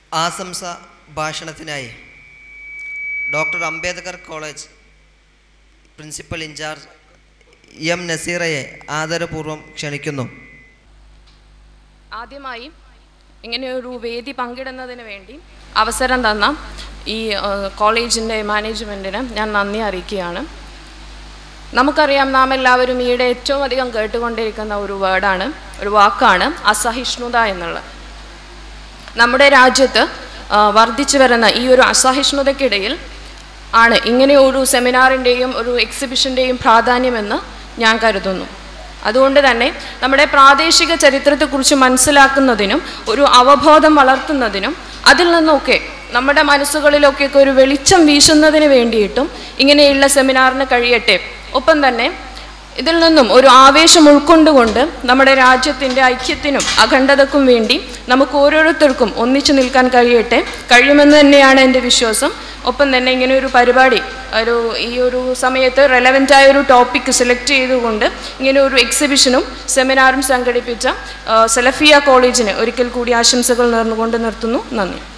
ആശംസ ഭാഷണത്തിനായി doctor Ambedkar college principal in charge M നസീറയെ ആദരപൂർവ്വം ക്ഷണിക്കുന്നു ആദ്യമായി ഇങ്ങനെ ഒരു വേദി പങ്കിടുന്നതിന് വേണ്ടി അവസരം തന്ന ഈ കോളേജിൻ്റെ മാനേജ്മെൻറ്റിന് ഞാൻ നന്ദി അറിയിക്കുകയാണ് നമുക്കറിയാം നാം എല്ലാവരും ഈയിടെ ഏറ്റവും അധികം കേട്ടുകൊണ്ടിരിക്കുന്ന ഒരു വേർഡാണ് ഒരു വാക്കാണ് അസഹിഷ്ണുത എന്നുള്ളത് നമ്മുടെ രാജ്യത്ത് ആ, വർദ്ധിച്ചു വരുന്ന ഈ ഒരു അസഹിഷ്ണുതയ്ക്കിടയിൽ ആണ് ഇങ്ങനെ ഒരു സെമിനാറിൻ്റെയും ഒരു എക്സിബിഷൻ്റെയും പ്രാധാന്യമെന്ന് ഞാൻ കരുതുന്നു അതുകൊണ്ട് തന്നെ നമ്മുടെ പ്രാദേശിക ചരിത്രത്തെക്കുറിച്ച് മനസ്സിലാക്കുന്നതിനും ഒരു അവബോധം വളർത്തുന്നതിനും അതിൽ നിന്നൊക്കെ നമ്മുടെ മനസ്സുകളിലൊക്കെ ഒരു വെളിച്ചം വീശുന്നതിന് വേണ്ടിയിട്ടും ഇങ്ങനെയുള്ള സെമിനാറിന് കഴിയട്ടെ ഒപ്പം തന്നെ ഇതിൽ നിന്നും ഒരു ആവേശം ഉൾക്കൊണ്ടുകൊണ്ട് നമ്മുടെ രാജ്യത്തിൻ്റെ ഐക്യത്തിനും അഖണ്ഡതക്കും വേണ്ടി നമുക്ക് ഓരോരുത്തർക്കും ഒന്നിച്ചു നിൽക്കാൻ കഴിയട്ടെ കഴിയുമെന്ന് തന്നെയാണ് എൻ്റെ വിശ്വാസം ഒപ്പം തന്നെ ഇങ്ങനെ ഒരു പരിപാടി ഒരു ഈ ഒരു സമയത്ത് റെലവൻ്റ് ആയ ഒരു ടോപ്പിക്ക് സെലക്ട് ചെയ്തുകൊണ്ട് ഇങ്ങനെ ഒരു എക്സിബിഷനും സെമിനാറും സംഘടിപ്പിച്ച ആ, സലഫിയ കോളേജിന് ഒരിക്കൽ കൂടി ആശംസകൾ നേർന്നുകൊണ്ട് നിർത്തുന്നു നന്ദി